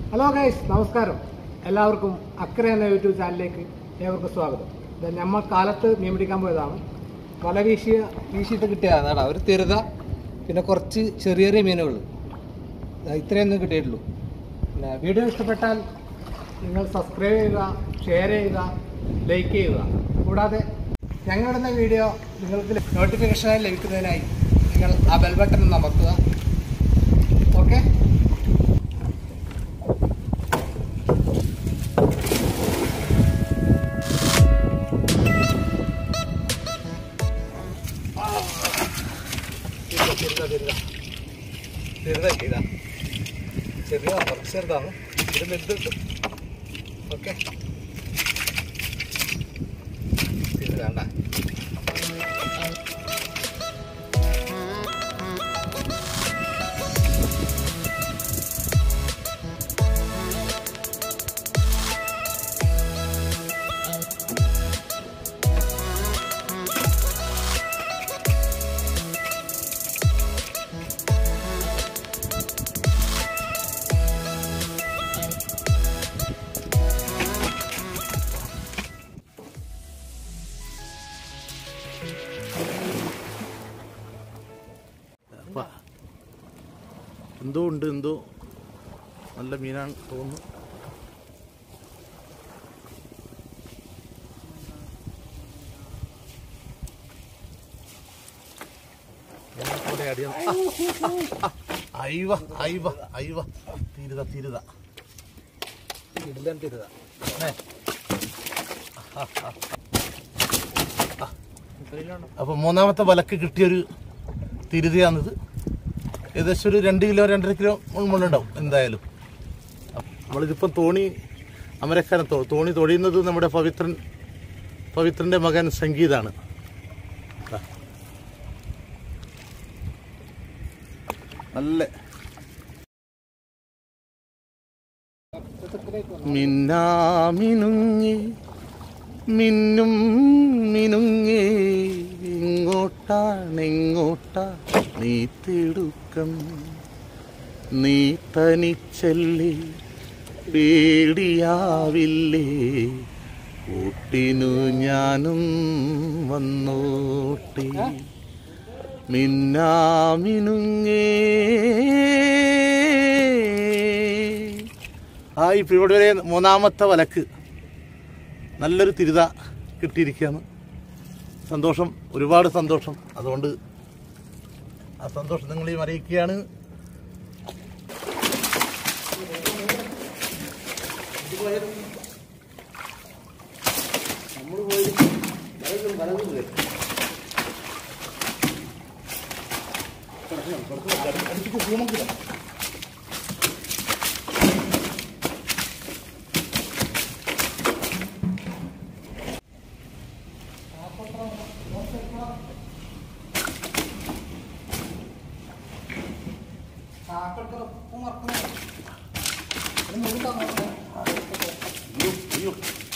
Hello guys നമസ്കാരം എല്ലാവർക്കും അക്കരെ എന്ന യൂട്യൂബ് ചാനലിലേക്ക് ഏവർക്കും സ്വാഗതം ഇത് നമ്മൾ കാലത്ത് മീൻ പിടിക്കാൻ പോയതാണ് വല വീശിയ വീശിയിട്ട് കിട്ടിയതാണ് കേട്ടോ ഒരു തിരുത പിന്നെ കുറച്ച് ചെറിയ ചെറിയ മീനുകൾ ഇത്രയൊന്നും കിട്ടിയിട്ടുള്ളൂ പിന്നെ വീഡിയോ ഇഷ്ടപ്പെട്ടാൽ നിങ്ങൾ സബ്സ്ക്രൈബ് ചെയ്യുക ഷെയർ ചെയ്യുക ലൈക്ക് ചെയ്യുക കൂടാതെ ഞങ്ങളുടെ വീഡിയോ നിങ്ങൾക്ക് നോട്ടിഫിക്കേഷനായി ലഭിക്കുന്നതിനായി നിങ്ങൾ ആ ബെൽ ബട്ടൺ ഒന്ന് അമർത്തുക ഓക്കെ ചെറുതാക്കിയതാ ചെറിയ കുറച്ച് ചെറുതാണ് ഇത് വലുത് കിട്ടും ഓക്കെ ഇത് വേണ്ട അപ്പ എന്തോ ഉണ്ട് എന്തോ നല്ല മീനാണ് തോന്നുന്നു ഇവിടെ അടിയാണ്. ആ, ആ, ആ, അയ്വ അയ്വ അയ്വ തീരുത തീരുത ഇടിലം തിരുത ഏ, അപ്പൊ മൂന്നാമത്തെ വലക്ക് കിട്ടിയൊരു തിരുതയാണിത് ഏകദേശം ഒരു രണ്ട് കിലോ രണ്ടര കിലോ മുള്ളുണ്ടാവും എന്തായാലും നമ്മളിതിപ്പം തോണി അമരക്കാരൻ തോ തോണി തൊഴിയുന്നത് നമ്മുടെ പവിത്രൻ പവിത്രന്റെ മകൻ സംഗീതാണ് ദാ. നല്ല മിന്നാമിനുങ്ങി മിന്നും മിനുങ്ങേ ഇങ്ങോട്ടാണെങ്ങോട്ടാ നീ തിടുക്കം നീ തനിച്ചല്ലേ പേടിയാവില്ലേ കൂട്ടിനു ഞാനും വന്നോട്ടെ മിന്നാമിനുങ്ങേ ആ ഇപ്പം ഇവിടെ വരെ മൂന്നാമത്തെ വലക്ക് നല്ലൊരു തിരുത കിട്ടിയിരിക്കുകയാണ് സന്തോഷം ഒരുപാട് സന്തോഷം അതുകൊണ്ട് ആ സന്തോഷം നിങ്ങളെയും അറിയിക്കുകയാണ് അയ്യോ, അയ്യോ.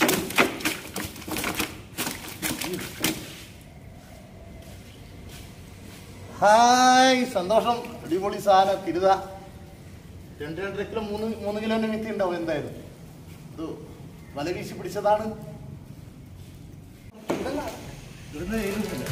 ഹായ് സന്തോഷം അടിപൊളി സാധനം തിരുത രണ്ട് രണ്ടര കിലോ മൂന്ന് മൂന്ന് കിലോന്റെ മിത്തി ഉണ്ടാവും എന്തായാലും ഇത് വല വീശി പിടിച്ചതാണ് ഇവിടുന്ന് ഏഴുന്നില്ല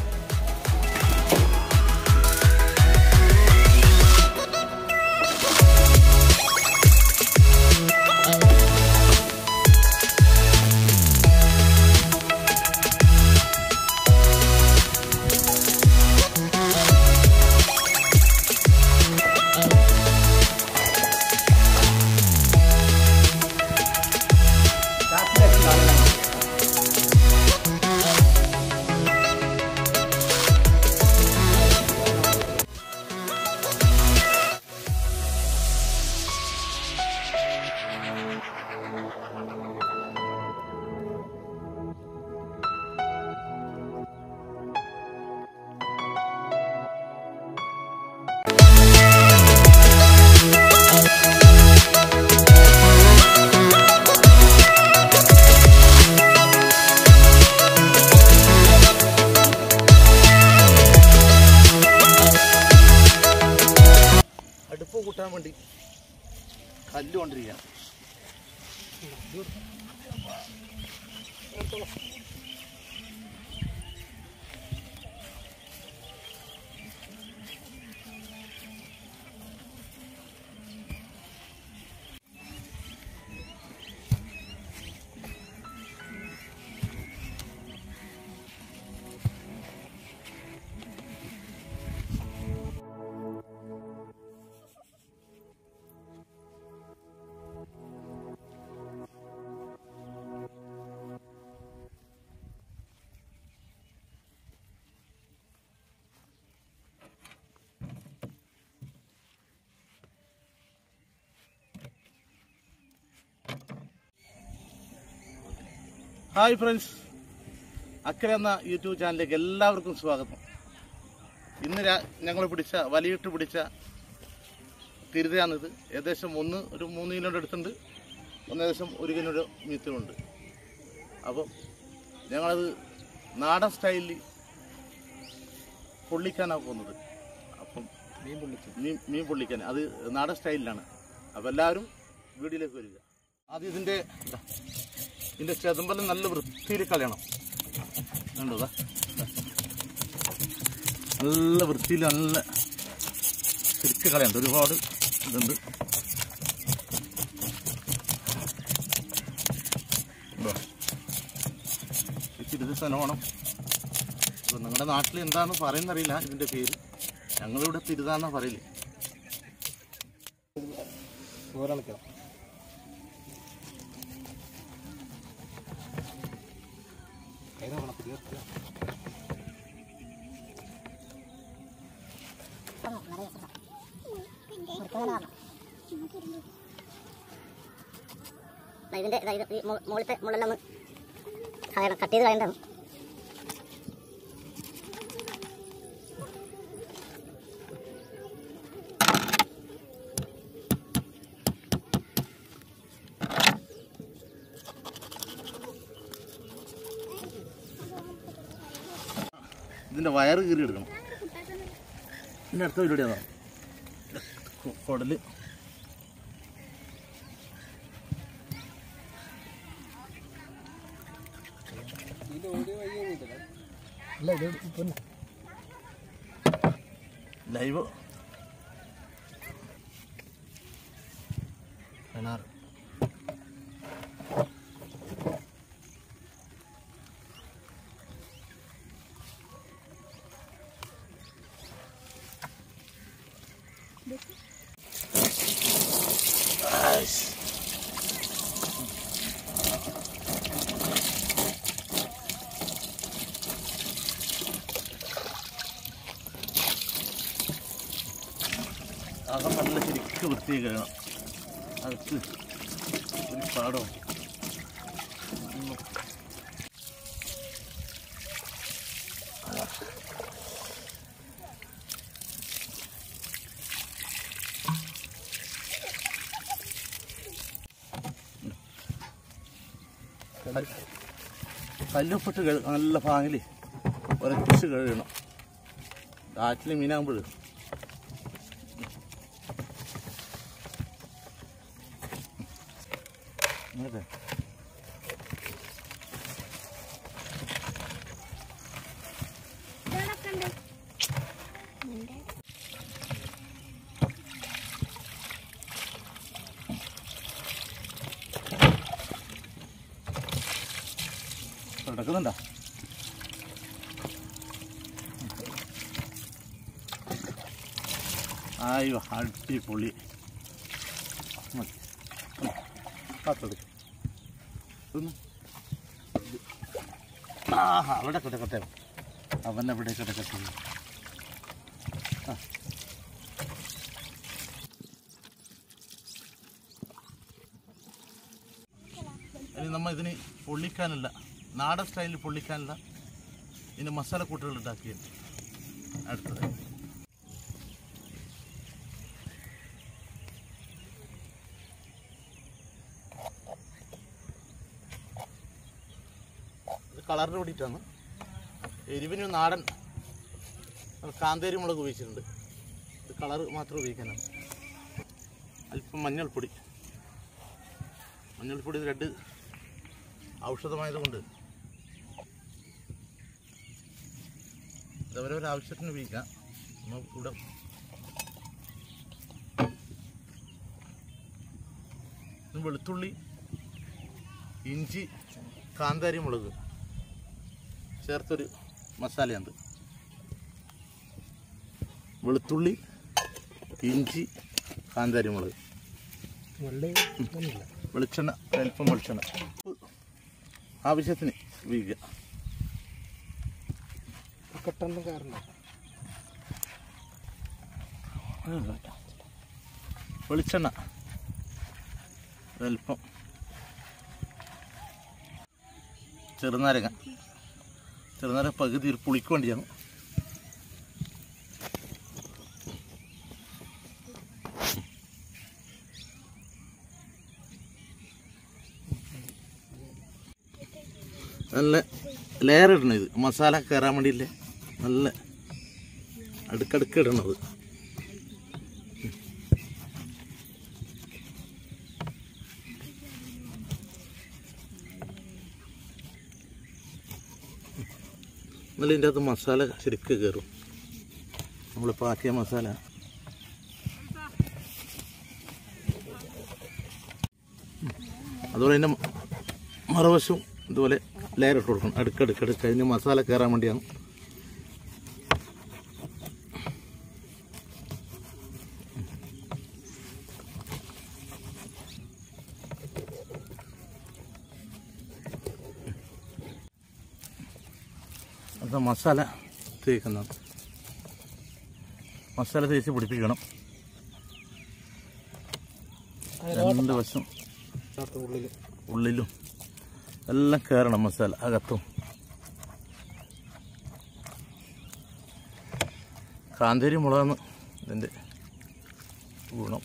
ഹായ് ഫ്രണ്ട്സ് അക്കരെ എന്ന യൂട്യൂബ് ചാനലിലേക്ക് എല്ലാവർക്കും സ്വാഗതം ഇന്ന് ഞങ്ങൾ പിടിച്ച വലിയിട്ട് പിടിച്ച തിരുതയാണിത് ഏകദേശം ഒന്ന് ഒരു മൂന്ന് കിലോയുടെ അടുത്തുണ്ട് ഒന്ന് ഏകദേശം ഒരു കിലോയുടെ മീറ്ററുണ്ട് അപ്പം ഞങ്ങളത് നാടൻ സ്റ്റൈലിൽ പൊള്ളിക്കാനാണ് പോകുന്നത് അപ്പം മീൻ പൊള്ളിച്ചു മീൻ മീൻ പൊള്ളിക്കാൻ അത് നാടൻ സ്റ്റൈലിലാണ് അപ്പോൾ എല്ലാവരും വീഡിയോയിലേക്ക് വരിക ആദ്യം ഇതിൻ്റെ ഇതാ, ഇതിൻ്റെ ചെതമ്പലം നല്ല വൃത്തിയിൽ കളയണം കണ്ടോ ഇതാ. നല്ല വൃത്തിയിൽ നല്ല ശരിക്ക് കളയണ്ട ഒരുപാട് ഇതുണ്ട് ഇതോ. ഈ തിരുത് സ്ഥലമാണ് ഇപ്പൊ നിങ്ങളുടെ നാട്ടിൽ എന്താണെന്ന് പറയുന്നറിയില്ല ഇതിൻ്റെ പേര് ഞങ്ങളിവിടെ തിരുതാന്നാ പറയില്ലേ ഓരോണക്കാം കൈ നോക്കണം തീർത്തില്ല ദാ ഇതിന്റെ ദാ ഇത് ഈ മു- മുകളിലത്തെ മുള്ളെല്ലാം ഒന്ന് കളയണം കട്ട് ചെയ്ത് കളയണ്ടാണ് ഇതിന്റെ വയറ് കീറി എടുക്കണം ഇതിന്റെ അടുത്ത പരിപാടിയാണോ കുടല് അല്ല ഇത് ഇപ്പം ലൈവ് പതിനാറ് അകം നല്ല ശരിക്കും വൃത്തി കഴിയണം അകത്ത് ഒരു പാടോ കല്ലുപ്പിട്ട് കഴു നല്ല ഭാഗിൽ ഒരച്ച് കഴുകണം കാറ്റിൽ മീനാകുമ്പോൾ അതെ കിടക്കുന്നുണ്ടോ ആയോ അടിപൊളി മതി കാത്തെടുക്കും ഒന്ന് ആഹാ അവിടെ കിടക്കട്ടെ അവൻ അവിടെ കിടക്കട്ടെ ആ. ഇനി നമ്മ ഇതിന് പൊള്ളിക്കാനല്ല നാടൻ സ്റ്റൈലിൽ പൊള്ളിക്കാനല്ല ഇതിന് മസാല കൂട്ടുകൾ ഉണ്ടാക്കിയത് അടുത്തത് ഇത് കളറിന് വേണ്ടിയിട്ടാണ് എരിവിന് നാടൻ കാന്തേരി മുളക് ഉപയോഗിച്ചിട്ടുണ്ട് ഇത് കളർ മാത്രം ഉപയോഗിക്കാനാണ് അല്പം മഞ്ഞൾപ്പൊടി മഞ്ഞൾപ്പൊടി രണ്ട് ഔഷധമായതുകൊണ്ട് ഇത് അവരവരുടെ ആവശ്യത്തിന് ഉപയോഗിക്കാം നമ്മൾ ഇവിടെ ഇത് വെളുത്തുള്ളി ഇഞ്ചി കാന്താരി മുളക് ചേർത്തൊരു മസാലയുണ്ട് വെളുത്തുള്ളി ഇഞ്ചി കാന്താരി മുളക് വെളിച്ചെണ്ണ അല്പം വെളിച്ചെണ്ണ ആവശ്യത്തിന് ഉപയോഗിക്കുക പെട്ടെന്ന് കാരണം വെളിച്ചെണ്ണ അല്പം ചെറുനാരങ്ങ ചെറുനാരങ്ങ പകുതി ഒരു പുളിക്ക് വേണ്ടിയാണ് നല്ല ലെയർ ഇടണം ഇത് മസാല കയറാൻ വേണ്ടിയില്ലേ നല്ല അടുക്കടുക്ക് ഇടണത് എന്നാലും ഇതിൻ്റെ അകത്ത് മസാല ശരിക്ക് കയറും നമ്മളിപ്പോൾ ആക്കിയ മസാല അതുപോലെ തന്നെ മറുവശവും ഇതുപോലെ ലെയർ ഇട്ട് കൊടുക്കണം അടുക്കടുക്കടുക്ക് അതിന് മസാല കയറാൻ വേണ്ടിയാണ് അത് മസാല തേക്കുന്നത് മസാല തേച്ച് പിടിപ്പിക്കണം രണ്ട് വശം ഉള്ളിൽ ഉള്ളിലും എല്ലാം കയറണം മസാല അകത്തും കാന്തേരി മുളകാണ് ഇതിൻ്റെ ഗുണം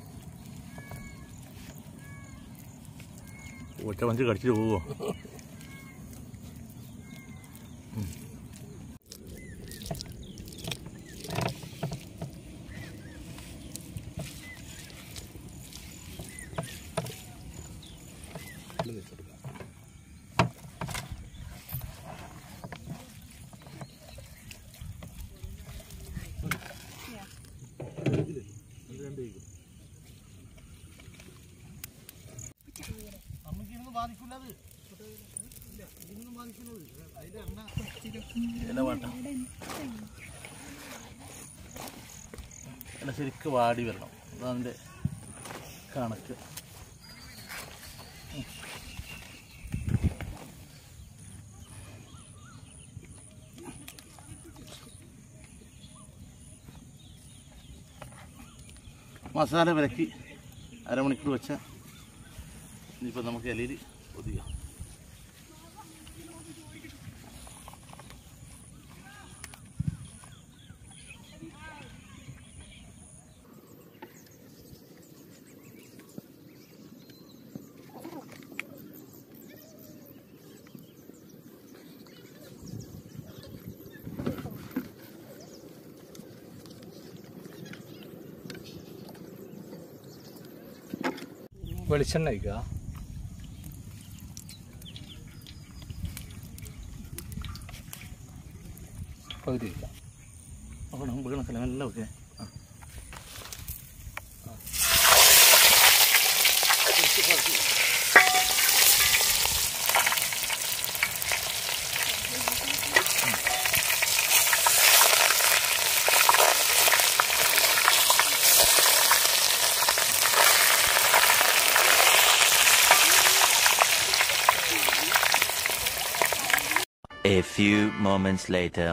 ഒറ്റ പഞ്ച് കടിച്ചിട്ട് പോവോ ഇല വേണ്ട ഇല ശരിക്ക് വാടി വരണം അതതിൻ്റെ കണക്ക് മസാല വിലക്കി അരമണിക്കൂർ വെച്ചാൽ ഇനിയിപ്പോൾ നമുക്ക് ഇലയിൽ ഒതുക്കാം വെളിച്ചെണ്ണ ഒഴിക്കുക പകുതി ഒഴിക്കാം നോക്കണം വീണക്കല നല്ല okay A few moments later.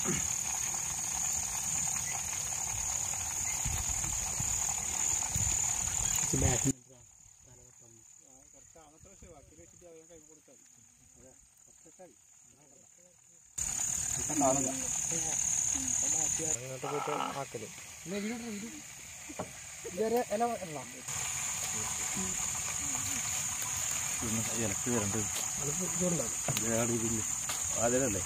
ഇതുവരെ ഇല ഇടണം ഇലക്ക് വരണ്ട് അതിപ്പോൾ ഇതുകൊണ്ടാണ് ഇതില്ലേ അതിലല്ലേ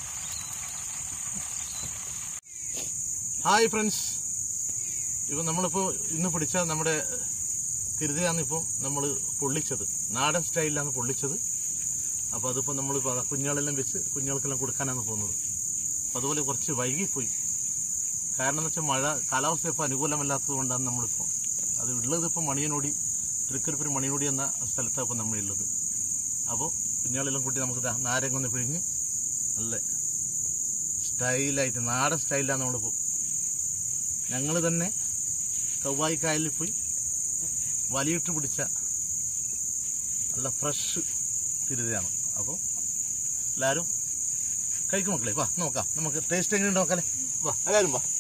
ഹായ് ഫ്രണ്ട്സ് ഇപ്പം നമ്മളിപ്പോൾ ഇന്ന് പിടിച്ച നമ്മുടെ തിരുതയാണ് ഇപ്പം നമ്മൾ പൊള്ളിച്ചത് നാടൻ സ്റ്റൈലിലാണ് പൊള്ളിച്ചത് അപ്പോൾ അതിപ്പോൾ നമ്മൾ കുഞ്ഞുങ്ങളെല്ലാം വെച്ച് കുഞ്ഞുങ്ങൾക്കെല്ലാം കൊടുക്കാനാണ് പോകുന്നത് അപ്പോൾ അതുപോലെ കുറച്ച് വൈകിപ്പോയി കാരണം എന്ന് വെച്ചാൽ മഴ കാലാവസ്ഥ ഇപ്പോൾ അനുകൂലമല്ലാത്തത് കൊണ്ടാണ് നമ്മളിപ്പോൾ അത് ഉള്ളത് ഇപ്പോൾ മണിയനോടി തൃക്കരിപ്പൂർ മണിയനോടി എന്ന സ്ഥലത്താണ് ഇപ്പോൾ നമ്മളുള്ളത് അപ്പോൾ കുഞ്ഞുങ്ങളെല്ലാം കൂട്ടി നമുക്ക് ദാ നാരങ്ങ ഒന്ന് പിഴിഞ്ഞ് നല്ല സ്റ്റൈലായിട്ട് നാടൻ സ്റ്റൈലിലാണ് നമ്മളിപ്പോൾ ഞങ്ങൾ തന്നെ കവ്വായി കായലിൽ പോയി വലിയിട്ട് പിടിച്ച നല്ല ഫ്രഷ് തിരുതയാണ് അപ്പോൾ എല്ലാവരും കഴിക്കും മക്കളെ വാ നോക്കാം നമുക്ക് ടേസ്റ്റ് എങ്ങനെയുണ്ട് നോക്കാലേ വാ എല്ലാവരും വാ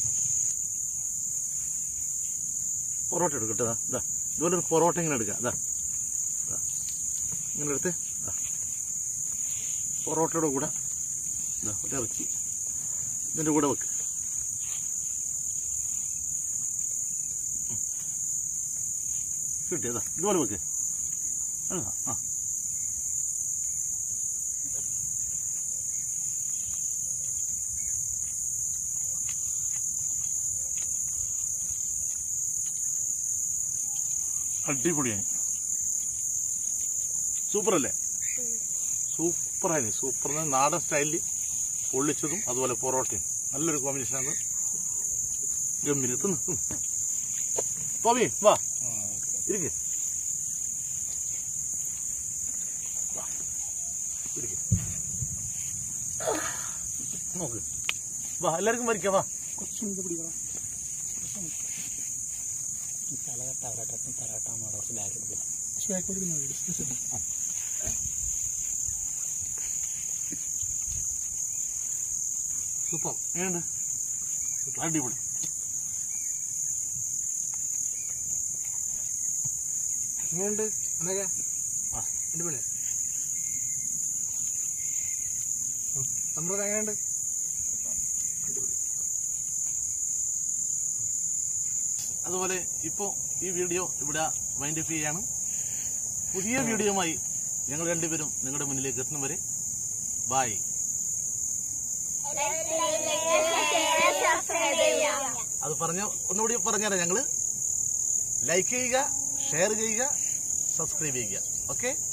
പൊറോട്ട എടുക്കട്ടെ ദാ, ഇതാ ഇതുപോലെ ഒരു പൊറോട്ട ഇങ്ങനെ എടുക്കാം ഇതാ ഇതാ. ഇങ്ങനെ എടുത്ത് ഇതാ. പൊറോട്ടയുടെ കൂടെ ഇതാ ഒരു ഇറച്ചി ഇതിൻ്റെ കൂടെ വെക്ക് ഉം. കിട്ടിയതാ ഇതുപോലെ വെക്ക് ആ ആ അടിപൊളിയായി സൂപ്പർ അല്ലേ സൂപ്പറായി സൂപ്പർ നാടൻ സ്റ്റൈലിൽ പൊള്ളിച്ചതും അതുപോലെ പൊറോട്ടയും നല്ലൊരു കോമ്പിനേഷനാണ് ഗംഭീര തിന്ന് തിന്ന്. ടോമി വാ ഇരിക്ക് വാ, ഇരിക്ക്. നോക്ക് വാ എല്ലാവർക്കും മരിക്കാം വാ സൂപ്പർ എങ്ങനെയുണ്ട് അടിപൊളി എങ്ങനെയുണ്ട് എന്തൊക്കെയാ ആ. അടിപൊളി സമ്പ്രദായം എങ്ങനെയുണ്ട് അതുപോലെ ഇപ്പോൾ ഈ വീഡിയോ ഇവിടെ വൈൻഡ് അപ്പ് ചെയ്യാണ് പുതിയ വീഡിയോയുമായി ഞങ്ങൾ രണ്ടുപേരും നിങ്ങളുടെ മുന്നിലേക്ക് എത്തും വരെ ബായ് അത് പറഞ്ഞ ഒന്നുകൂടി പറഞ്ഞുതരാം ഞങ്ങള് ലൈക്ക് ചെയ്യുക ഷെയർ ചെയ്യുക സബ്സ്ക്രൈബ് ചെയ്യുക ഓക്കെ